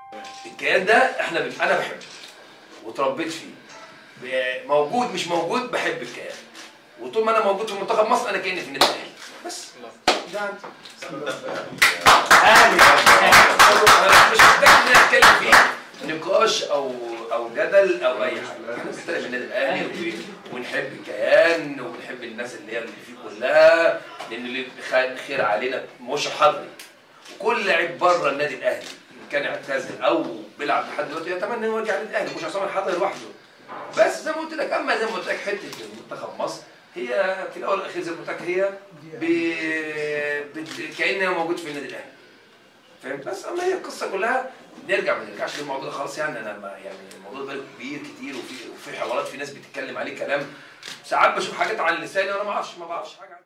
الكيان ده احنا بن... انا بحبه وتربيت فيه ب- موجود مش موجود بحب الكيان وطول ما انا موجود في منتخب مصر انا كاني في النادي الاهلي بس ده عندي اهلي انا مش محتاج ان انا اتكلم فيه نقاش او او جدل او اي حاجه احنا بنحترم النادي الاهلي و- ونحب الكيان وبنحب الناس اللي هي اللي فيه كلها لان اللي خ- خير علينا مش حضري وكل لعيب بره النادي الاهلي ان كان اعتزل او بيلعب لحد دلوقتي يتمنى انه يرجع النادي الاهلي مش عصام الحضري لوحده بس زي ما قلت لك اما زي ما قلت لك حته منتخب مصر هي في الاول والاخير زي ما قلت لك هي ب... بت... كانها موجود في النادي الاهلي فهمت بس اما هي القصه كلها نرجع ما نرجعش للموضوع ده خلاص يعني انا ما يعني الموضوع ده كبير كتير وفي وفي حوارات في ناس بتتكلم عليه كلام ساعات بشوف حاجات على لساني وانا ما اعرفش ما بعرفش حاجه